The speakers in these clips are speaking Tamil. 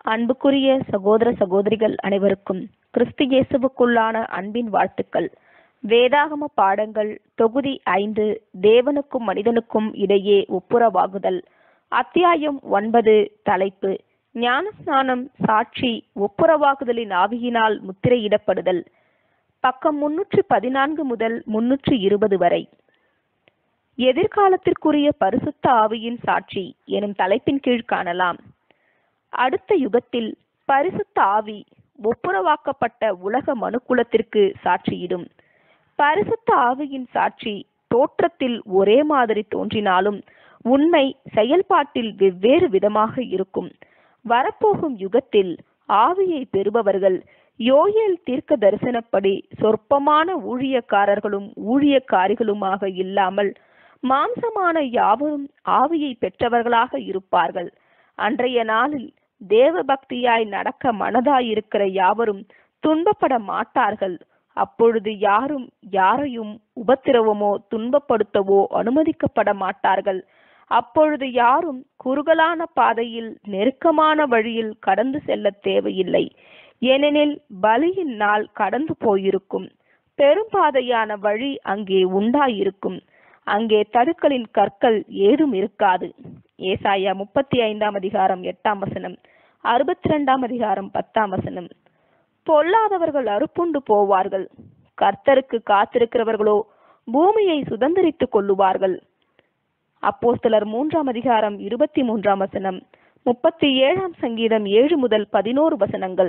அன்புக்குரிய சகோதர சகோதரிகள் அனைவருக்கும் கிறிஸ்து இயேசுவுக்குள்ளான அன்பின் வாழ்த்துக்கள் வேதாகம பாடங்கள் தொகுதி ஐந்து தேவனுக்கும் மனிதனுக்கும் இடையே ஒப்புரவாகுதல் அத்தியாயம் ஒன்பது தலைப்பு ஞானஸ்நானம் சாட்சி ஒப்புரவாகுதலின் ஆவியினால் முத்திரையிடப்படுதல் பக்கம் முன்னூற்றி பதினான்கு முதல் முன்னூற்றி இருபது வரை எதிர்காலத்திற்குரிய பரிசுத்த ஆவியின் சாட்சி எனும் தலைப்பின் கீழ் காணலாம் அடுத்த யுகத்தில் பரிசுத்த ஆவி ஒப்புரவாக்கப்பட்ட உலக மனுக்குலத்திற்கு சாட்சியிடும் பரிசுத்த ஆவியின் சாட்சி தோற்றத்தில் ஒரே மாதிரி தோன்றினாலும் உண்மை செயல்பாட்டில் வெவ்வேறு விதமாக இருக்கும் வரப்போகும் யுகத்தில் ஆவியை பெறுபவர்கள் யோயேல் தீர்க்க தரிசனப்படி சொற்பமான ஊழியக்காரர்களும் ஊழியக்காரிகளுமாக இல்லாமல் மாம்சமான யாவரும் ஆவியை பெற்றவர்களாக இருப்பார்கள் அன்றைய நாளில் தேவ பக்தியாய் நடக்க மனதாயிருக்கிற யாவரும் துன்பப்பட மாட்டார்கள் அப்பொழுது யாரும் யாரையும் உபத்திரவமோ துன்பப்படுத்தவோ அனுமதிக்கப்பட மாட்டார்கள் அப்பொழுது யாரும் குறுகலான பாதையில் நெருக்கமான வழியில் கடந்து செல்ல தேவையில்லை ஏனெனில் பலியின் நாள் கடந்து போயிருக்கும் பெரும்பாதையான வழி அங்கே உண்டாயிருக்கும் அங்கே தடுக்கலின் கற்கள் ஏதும் இருக்காது ஏசாயா முப்பத்தி ஐந்தாம் அதிகாரம் எட்டாம் வசனம் அறுபத்தி ரெண்டாம் அதிகாரம் பத்தாம் வசனம் பொல்லாதவர்கள் அறுப்புண்டு போவார்கள் கர்த்தருக்கு காத்திருக்கிறவர்களோ பூமியை சுதந்திரித்துக் கொள்ளுவார்கள் அப்போஸ்தலர் மூன்றாம் அதிகாரம் இருபத்தி மூன்றாம் வசனம் முப்பத்தி ஏழாம் சங்கீதம் ஏழு முதல் பதினோரு வசனங்கள்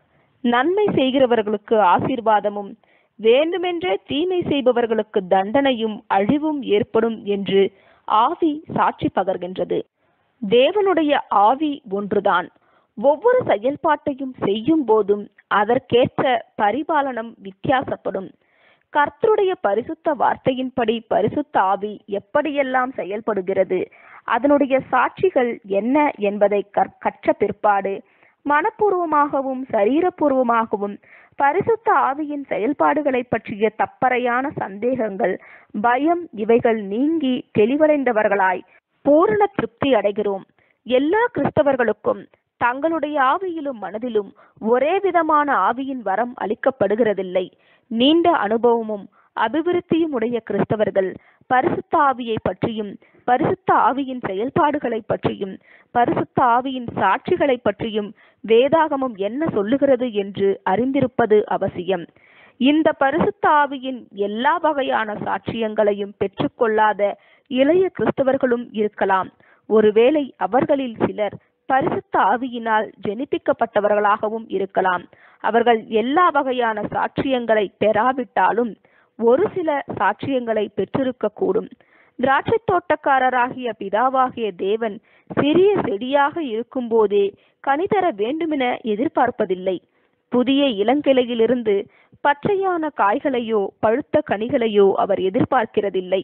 நன்மை செய்கிறவர்களுக்கு ஆசீர்வாதமும் வேண்டுமென்றே தீமை செய்பவர்களுக்கு தண்டனையும் அழிவும் ஏற்படும் என்று ஆவி சாட்சி பகர்கின்றது தேவனுடைய ஆவி ஒன்றுதான் ஒவ்வொரு செயல்பாட்டையும் செய்யும் போதும் அதற்கேற்ற பரிபாலனம் வித்தியாசப்படும் கர்த்தருடைய பரிசுத்த வார்த்தையின்படி பரிசுத்த ஆவி எப்படியெல்லாம் செயல்படுகிறது அதனுடைய சாட்சிகள் என்ன என்பதை கற்ற பிற்பாடு மனப்பூர்வமாகவும் சரீரபூர்வமாகவும் பரிசுத்த ஆவியின் செயல்பாடுகளை பற்றிய தப்பறையான சந்தேகங்கள் பயம் இவைகள் நீங்கி தெளிவடைந்தவர்களாய் பூரண திருப்தி அடைகிறோம் எல்லா கிறிஸ்தவர்களுக்கும் தங்களுடைய ஆவியிலும் மனதிலும் ஒரே விதமான ஆவியின் வரம் அளிக்கப்படுகிறதில்லை நீண்ட அனுபவமும் அபிவிருத்தியும் உடைய கிறிஸ்தவர்கள் பரிசுத்த ஆவியை பற்றியும் பரிசுத்த ஆவியின் செயல்பாடுகளை பற்றியும் பரிசுத்த ஆவியின் சாட்சிகளை பற்றியும் வேதாகமம் என்ன சொல்லுகிறது என்று அறிந்திருப்பது அவசியம் இந்த பரிசுத்த ஆவியின் எல்லா வகையான சாட்சியங்களையும் பெற்றுக்கொள்ளாத இளைய கிறிஸ்தவர்களும் இருக்கலாம் ஒருவேளை அவர்களில் சிலர் பரிசுத்த ஆவியினால் ஜெனிப்பிக்கப்பட்டவர்களாகவும் இருக்கலாம் அவர்கள் எல்லா வகையான சாட்சியங்களை பெறாவிட்டாலும் ஒரு சில சாட்சியங்களை பெற்றிருக்க கூடும் திராட்சை தோட்டக்காரராகிய பிதாவாகிய தேவன் சிறிய செடியாக இருக்கும்போதே கனிதர வேண்டுமென எதிர்பார்ப்பதில்லை புதிய இளங்கிளையிலிருந்து பச்சையான காய்களையோ பழுத்த கனிகளையோ அவர் எதிர்பார்க்கிறதில்லை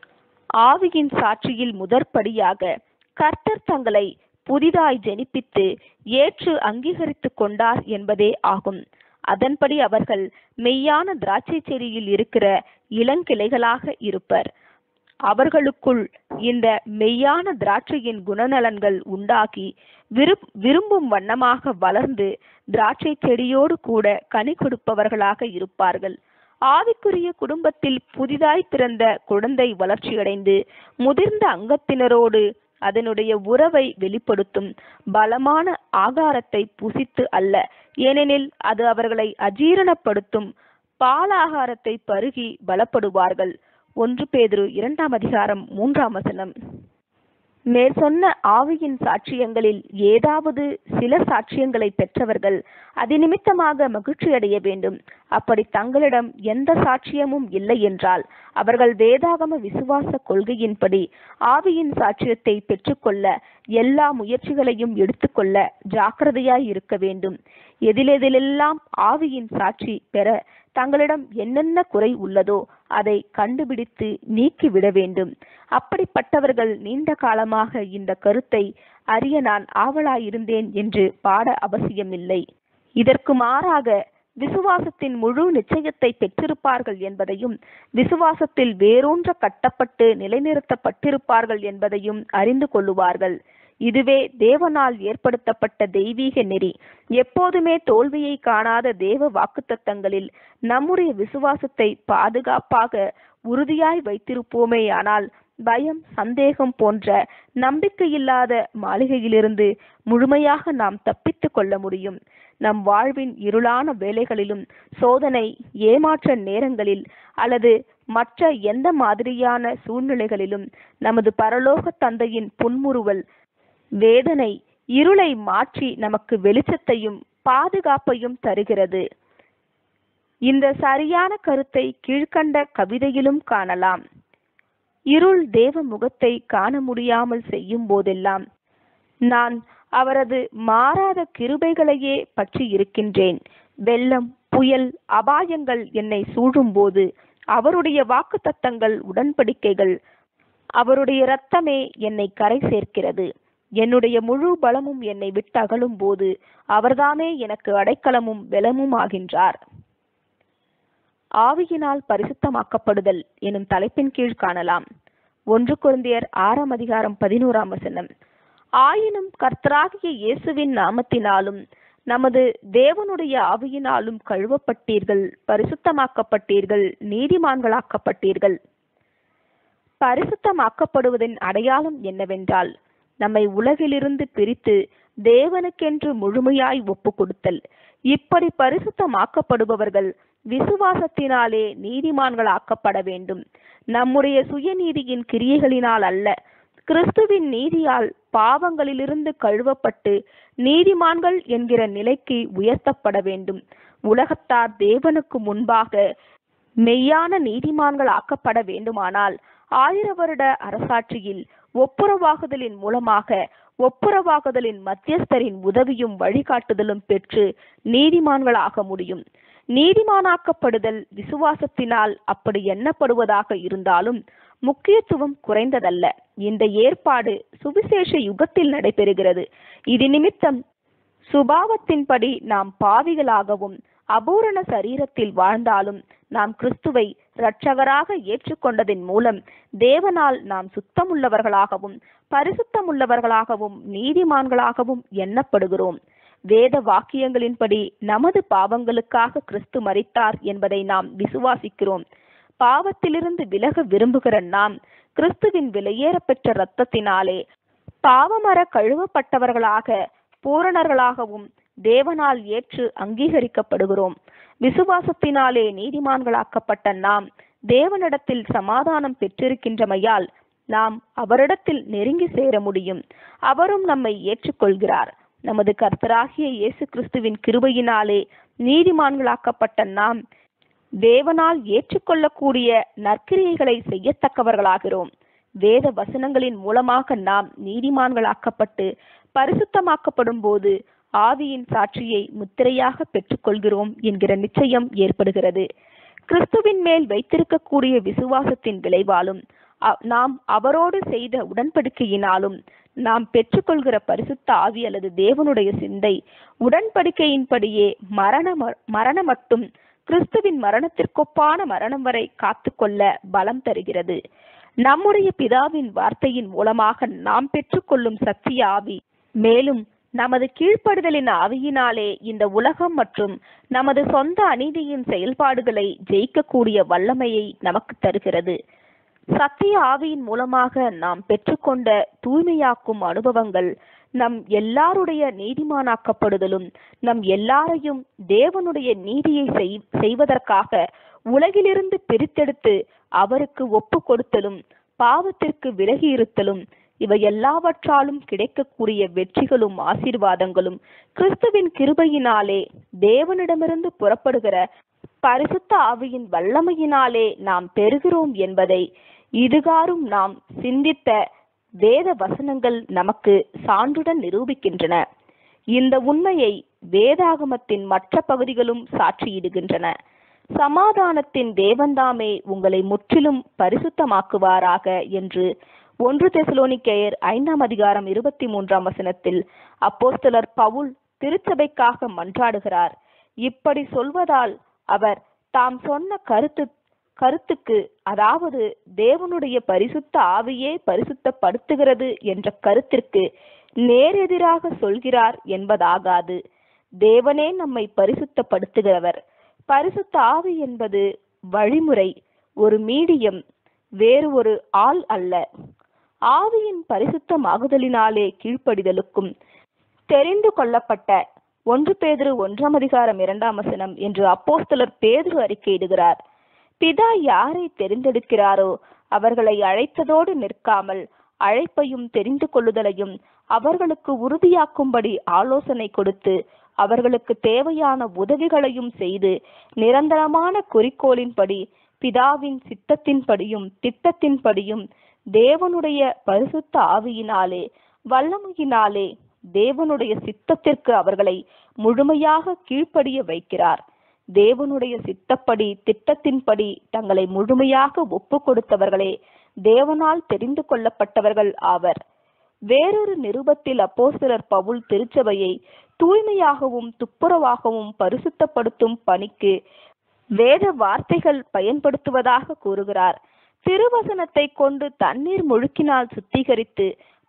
ஆவியின் சாட்சியில் முதற்படியாக கர்த்தர் தங்களை புதிதாய் ஜெனிப்பித்து ஏற்று அங்கீகரித்து கொண்டார் என்பதே ஆகும் அதன்படி அவர்கள் மெய்யான திராட்சை செடியில் இருக்கிற இளங்கிளைகளாக இருப்பர் அவர்களுக்குள் இந்த மெய்யான திராட்சையின் குணநலன்கள் உண்டாகி விரும் விரும்பும் வண்ணமாக வளர்ந்து திராட்சை செடியோடு கூட கனி கொடுப்பவர்களாக இருப்பார்கள் ஆவிக்குரிய குடும்பத்தில் புதிதாய் பிறந்த குழந்தை வளர்ச்சியடைந்து முதிர்ந்த அங்கத்தினரோடு அதனுடைய உறவை வெளிப்படுத்தும் பலமான ஆகாரத்தை புசித்து அல்ல ஏனெனில் அது அவர்களை அஜீரணப்படுத்தும் பாலாகாரத்தை பருகி பலப்படுவார்கள் ஒன்று பேதுரு இரண்டாம் அதிகாரம் மூன்றாம் வசனம் மேற்சொன்ன ஆவியின் சாட்சியங்களில் ஏதாவது சில சாட்சியங்களை பெற்றவர்கள் அதிநிமித்தமாக மகிழ்ச்சி அடைய வேண்டும் அப்படி தங்களிடம் எந்த சாட்சியமும் இல்லை என்றால் அவர்கள் வேதாகம விசுவாச கொள்கையின்படி ஆவியின் சாட்சியத்தை பெற்றுக்கொள்ள எல்லா முயற்சிகளையும் எடுத்துக்கொள்ள ஜாக்கிரதையாய் இருக்க வேண்டும் எதிலெதிலெல்லாம் ஆவியின் சாட்சி பெற தங்களிடம் என்னென்ன குறை உள்ளதோ அதை கண்டுபிடித்து நீக்கிவிட வேண்டும் அப்படிப்பட்டவர்கள் நீண்ட காலமாக இந்த கருத்தை அறிய நான் ஆவலாயிருந்தேன் என்று பாட அவசியமில்லை இதற்கு மாறாக விசுவாசத்தின் முழு நிச்சயத்தை பெற்றிருப்பார்கள் என்பதையும் விசுவாசத்தில் வேரூன்ற கட்டப்பட்டு நிலைநிறுத்தப்பட்டிருப்பார்கள் என்பதையும் அறிந்து கொள்ளுவார்கள் இதுவே தேவனால் ஏற்படுத்தப்பட்ட தெய்வீக நெறி எப்போதுமே தோல்வியை காணாத தேவ வாக்குத்தத்தங்களில் நம்முடைய விசுவாசத்தை பாதுகாப்பாக உறுதியாய் வைத்திருப்போமேயானால் பயம் சந்தேகம் போன்ற நம்பிக்கையில்லாத மாளிகையிலிருந்து முழுமையாக நாம் தப்பித்துக் கொள்ள முடியும் நம் வாழ்வின் இருளான வேலைகளிலும் சோதனை ஏமாற்ற நேரங்களில் அல்லது மற்ற எந்த மாதிரியான சூழ்நிலைகளிலும் நமது பரலோக தந்தையின் புன்முறுவல் வேதனை இருளை மாற்றி நமக்கு வெளிச்சத்தையும் பாதுகாப்பையும் தருகிறது இந்த சரியான கருத்தை கீழ்கண்ட கவிதையிலும் காணலாம் இருள் தேவ முகத்தை காண முடியாமல் செய்யும் போதெல்லாம் நான் அவரது மாறாத கிருபைகளையே பற்றி இருக்கின்றேன் வெள்ளம் புயல் அபாயங்கள் என்னை சூழும்போது அவருடைய வாக்குத்தத்தங்கள் உடன்படிக்கைகள் அவருடைய இரத்தமே என்னை கரை சேர்க்கிறது என்னுடைய முழு பலமும் என்னை விட்டு அகலும் போது அவர்தாமே எனக்கு அடைக்கலமும் பலமும் ஆகின்றார் ஆவியினால் பரிசுத்தமாக்கப்படுதல் எனும் தலைப்பின் கீழ் காணலாம் ஒன்று குருந்தியர் ஆறாம் அதிகாரம் பதினோராம் வசனம் ஆயினும் கர்த்தராகிய இயேசுவின் நாமத்தினாலும் நமது தேவனுடைய ஆவியினாலும் கழுவப்பட்டீர்கள் பரிசுத்தமாக்கப்பட்டீர்கள் நீதிமான்களாக்கப்பட்டீர்கள் பரிசுத்தமாக்கப்படுவதன் அடையாளம் என்னவென்றால் நம்மை உலகிலிருந்து பிரித்து தேவனுக்கென்று முழுமையாய் ஒப்பு கொடுத்தல் இப்படி பரிசுத்தமாக்கப்படுபவர்கள் விசுவாசத்தினாலே நீதிமான்களாக்கப்பட வேண்டும் நம்முடைய சுயநீதியின் கிரியைகளினால் அல்ல கிறிஸ்துவின் நீதியால் பாவங்களிலிருந்து கழுவப்பட்டு நீதிமான்கள் என்கிற நிலைக்கு உயர்த்தப்பட வேண்டும் உலகத்தார் தேவனுக்கு முன்பாக மெய்யான நீதிமான்கள் ஆக்கப்பட வேண்டுமானால் ஆயிர வருட அரசாட்சியில் ஒப்புரவாகுதலின் மூலமாக ஒப்புரவாகுதலின் மத்தியஸ்தரின் உதவியும் வழிகாட்டுதலும் பெற்று நீதிமான்களாக முடியும் நீதிமானாக்கப்படுதல் விசுவாசத்தினால் அப்படி எண்ணப்படுவதாக இருந்தாலும் முக்கியத்துவம் குறைந்ததல்ல இந்த ஏற்பாடு சுவிசேஷ யுகத்தில் நடைபெறுகிறது இது நிமித்தம் சுபாவத்தின்படி நாம் பாவிகளாகவும் அபூரண சரீரத்தில் வாழ்ந்தாலும் நாம் கிறிஸ்துவை இரட்சகராக ஏற்றுக்கொண்டதின் மூலம் தேவனால் நாம் சுத்தமுள்ளவர்களாகவும் பரிசுத்தமுள்ளவர்களாகவும் நீதிமான்களாகவும் எண்ணப்படுகிறோம் வேத வாக்கியங்களின்படி நமது பாவங்களுக்காக கிறிஸ்து மரித்தார் என்பதை நாம் விசுவாசிக்கிறோம் பாவத்திலிருந்து விலக விரும்புகிற நாம் கிறிஸ்துவின் விலையேறப்பெற்ற இரத்தத்தினாலே பாவமர கழுவப்பட்டவர்களாக பூரணர்களாகவும் தேவனால் ஏற்று அங்கீகரிக்கப்படுகிறோம் விசுவாசத்தினாலே நீதிமான்களாக்கப்பட்ட நாம் தேவனிடத்தில் சமாதானம் பெற்றிருக்கின்றமையால் நாம் அவரிடத்தில் நெருங்கி சேர முடியும் அவரும் நம்மை ஏற்றுக்கொள்கிறார் நமது கர்த்தராகிய இயேசு கிறிஸ்துவின் கிருபையினாலே நீதிமான்களாக்கப்பட்ட நாம் தேவனால் ஏற்றுக்கொள்ளக்கூடிய நற்கிரியைகளை செய்யத்தக்கவர்களாகிறோம் வேத வசனங்களின் மூலமாக நாம் நீதிமான்களாக்கப்பட்டு பரிசுத்தமாக்கப்படும் போது ஆவியின் சாட்சியை முத்திரையாக பெற்றுக்கொள்கிறோம் என்கிற நிச்சயம் ஏற்படுகிறது கிறிஸ்துவின் மேல் வைத்திருக்கக்கூடிய விசுவாசத்தின் விளைவாலும் நாம் அவரோடு செய்த உடன்படிக்கையினாலும் நாம் பெற்றுக்கொள்கிற பரிசுத்த ஆவி அல்லது தேவனுடைய சிந்தை உடன்படிக்கையின்படியே மரண மரணம் மட்டும் கிறிஸ்துவின் மரணத்திற்கொப்பான மரணம் வரை காத்துக்கொள்ள பலம் தருகிறது நம்முடைய பிதாவின் வார்த்தையின் மூலமாக நாம் பெற்றுக்கொள்ளும் சத்திய ஆவி மேலும் நமது கீழ்ப்படுதலின் ஆவியினாலே இந்த உலகம் மற்றும் நமது சொந்த அநீதியின் செயல்பாடுகளை ஜெயிக்கக்கூடிய வல்லமையை நமக்கு தருகிறது சத்திய ஆவியின் மூலமாக நாம் பெற்றுக்கொண்ட தூய்மையாக்கும் அனுபவங்கள் நம் எல்லாருடைய நீதிமானாக்கப்படுதலும் நம் எல்லாரையும் தேவனுடைய நீதியை செய்வதற்காக உலகிலிருந்து பிரித்தெடுத்து அவருக்கு ஒப்பு கொடுத்தலும் பாவத்திற்கு விலகி இருத்தலும் இவை எல்லாவற்றாலும் கிடைக்கக்கூடிய வெற்றிகளும் ஆசீர்வாதங்களும் கிறிஸ்துவின் கிருபையினாலே தேவனிடமிருந்து புறப்படுகிற பரிசுத்த ஆவியின் வல்லமையினாலே நாம் பெறுகிறோம் என்பதை இதுகாரும் நாம் சிந்தித்த வேத வசனங்கள் நமக்கு சான்றுடன் நிரூபிக்கின்றன இந்த உண்மையை வேதாகமத்தின் மற்ற பகுதிகளும் சாட்சியிடுகின்றன சமாதானத்தின் தேவன்தாமே உங்களை முற்றிலும் பரிசுத்தமாக்குவாராக என்று ஒன்று தெசலோனிக்கேயர் ஐந்தாம் அதிகாரம் இருபத்தி மூன்றாம் வசனத்தில் அப்போஸ்தலர் பவுல் திருச்சபைக்காக மன்றாடுகிறார் இப்படி சொல்வதால் அவர் தாம் சொன்ன கருத்து கருத்துக்கு அதாவது தேவனுடைய பரிசுத்த ஆவியே பரிசுத்தப்படுத்துகிறது என்ற கருத்திற்கு நேரெதிராக சொல்கிறார் என்பதாகாது தேவனே நம்மை பரிசுத்தப்படுத்துகிறவர் பரிசுத்த ஆவி என்பது வழிமுறை ஒரு மீடியம் வேறு ஒரு ஆள் அல்ல ஆவியின் பரிசுத்தமாகுதலினாலே கீழ்ப்படிதலுக்கும் தெரிந்து கொள்ளப்பட்ட ஒன்று பேதுரு ஒன்றாம் அதிகாரம் இரண்டாம் வசனம் என்று அப்போஸ்தலர் பேதுரு அறிக்கையிடுகிறார் பிதா யாரை தெரிந்தெடுக்கிறாரோ அவர்களை அழைத்ததோடு நிற்காமல் அழைப்பையும் தெரிந்து கொள்ளுதலையும் அவர்களுக்கு உறுதியாக்கும்படி ஆலோசனை கொடுத்து அவர்களுக்கு தேவையான உதவிகளையும் செய்து நிரந்தரமான குறிக்கோளின்படி பிதாவின் சித்தத்தின்படியும் திட்டத்தின்படியும் தேவனுடைய பரிசுத்த ஆவியினாலே வல்லமையினாலே தேவனுடைய சித்தத்திற்கு அவர்களை முழுமையாக கீழ்ப்படிய வைக்கிறார் தேவனுடைய சித்தப்படி திட்டத்தின்படி தங்களை முழுமையாக ஒப்பு கொடுத்தவர்களே தேவனால் தெரிந்து கொள்ளப்பட்டவர்கள் ஆவர் வேறொரு நிருபத்தில் அப்போஸ்தலர் பவுல் திருச்சபையை தூய்மையாகவும் துப்புரவாகவும் பரிசுத்தப்படுத்தும் பணிக்கு வேத வார்த்தைகள் பயன்படுத்துவதாக கூறுகிறார் திருவசனத்தை கொண்டு தண்ணீர் முழுக்கினால் சுத்திகரித்து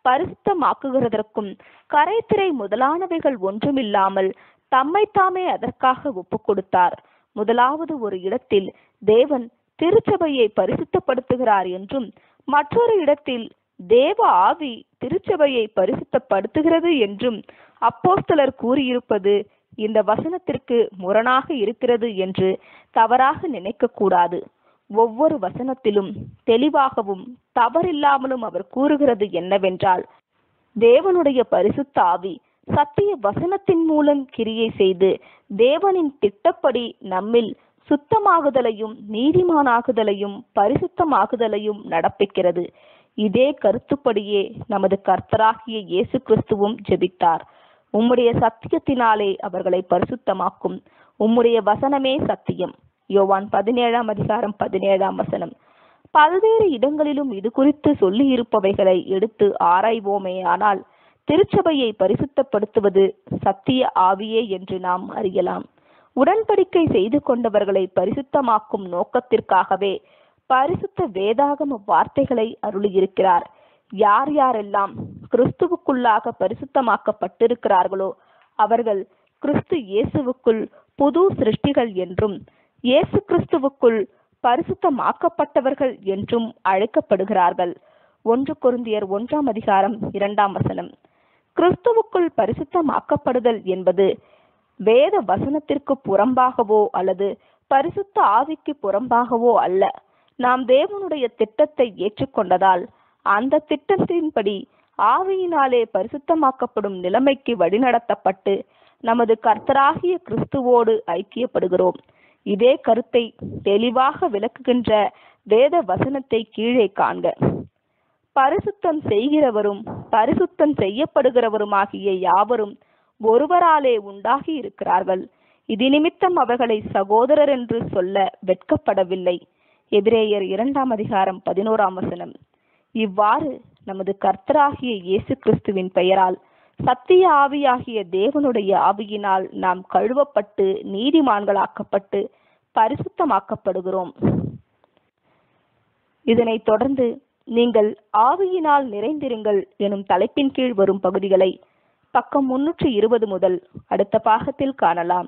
பரிசுத்தமாக்குகிறதற்கும் கரைத்திரை முதலானவைகள் ஒன்றுமில்லாமல் தம்மைத்தாமே அதற்காக ஒப்பு கொடுத்தார் முதலாவது ஒரு இடத்தில் தேவன் திருச்சபையை பரிசுத்தப்படுத்துகிறார் என்றும் மற்றொரு இடத்தில் தேவ ஆவி திருச்சபையை பரிசுத்தப்படுத்துகிறது என்றும் அப்போஸ்தலர் கூறியிருப்பது இந்த வசனத்திற்கு முரணாக இருக்கிறது என்று தவறாக நினைக்க கூடாது ஒவ்வொரு வசனத்திலும் தெளிவாகவும் தவறில்லாமலும் அவர் கூறுகிறது என்னவென்றால் தேவனுடைய பரிசுத்த ஆவி சத்திய வசனத்தின் மூலம் கிரியை செய்து தேவனின் திட்டப்படி நம்மில் சுத்தமாகுதலையும் நீதிமானாகுதலையும் பரிசுத்தமாகுதலையும் நடப்பிக்கிறது இதே கருத்துப்படியே நமது கர்த்தராகிய இயேசு கிறிஸ்துவும் ஜெபித்தார் உம்முடைய சத்தியத்தினாலே அவர்களை பரிசுத்தமாக்கும் உம்முடைய வசனமே சத்தியம் யோவான் பதினேழாம் அதிகாரம் பதினேழாம் வசனம் பல்வேறு இடங்களிலும் இது குறித்து சொல்லி இருப்பவைகளை எடுத்து ஆராய்வோமே ஆனால் திருச்சபையை பரிசுத்தப்படுத்துவது சத்திய ஆவியே என்று நாம் அறியலாம் உடன்படிக்கை செய்து கொண்டவர்களை பரிசுத்தமாக்கும் நோக்கத்திற்காகவே பரிசுத்த வேதாகம வார்த்தைகளை அருளியிருக்கிறார் யார் யாரெல்லாம் கிறிஸ்துவுக்குள்ளாக பரிசுத்தமாக்கப்பட்டிருக்கிறார்களோ அவர்கள் கிறிஸ்து இயேசுவுக்குள் புது சிருஷ்டிகள் என்றும் இயேசு கிறிஸ்துவுக்குள் பரிசுத்தமாக்கப்பட்டவர்கள் என்றும் அழைக்கப்படுகிறார்கள் ஒன்று கொருந்தியர் ஒன்றாம் அதிகாரம் இரண்டாம் வசனம் கிறிஸ்துவுக்குள் பரிசுத்தமாக்கப்படுதல் என்பது வேத வசனத்திற்கு புறம்பாகவோ அல்லது பரிசுத்த ஆவிக்கு புறம்பாகவோ அல்ல நாம் தேவனுடைய திட்டத்தை ஏற்றுக்கொண்டதால் அந்த திட்டத்தின்படி ஆவியினாலே பரிசுத்தமாக்கப்படும் நிலைமைக்கு வழிநடத்தப்பட்டு நமது கர்த்தராகிய கிறிஸ்துவோடு ஐக்கியப்படுகிறோம் இதே கருத்தை தெளிவாக விளக்குகின்ற வேத வசனத்தை கீழே காண்க பரிசுத்தம் செய்கிறவரும் பரிசுத்தம் செய்யப்படுகிறவருமாகிய யாவரும் ஒருவராலே உண்டாகி இருக்கிறார்கள் இது நிமித்தம் அவர்களை சகோதரர் என்று சொல்ல வெட்கப்படவில்லை எபிரேயர் இரண்டாம் அதிகாரம் பதினோராம் வசனம் இவ்வாறு நமது கர்த்தராகிய இயேசு கிறிஸ்துவின் பெயரால் சத்திய ஆவியாகிய தேவனுடைய ஆவியினால் நாம் கழுவப்பட்டு நீதிமான்களாக்கப்பட்டு பரிசுத்தமாக்கப்படுகிறோம் இதனைத் தொடர்ந்து நீங்கள் ஆவியினால் நிறைந்திருங்கள் எனும் தலைப்பின் கீழ் வரும் பகுதிகளை பக்கம் முன்னூற்றி இருபது முதல் அடுத்த பாகத்தில் காணலாம்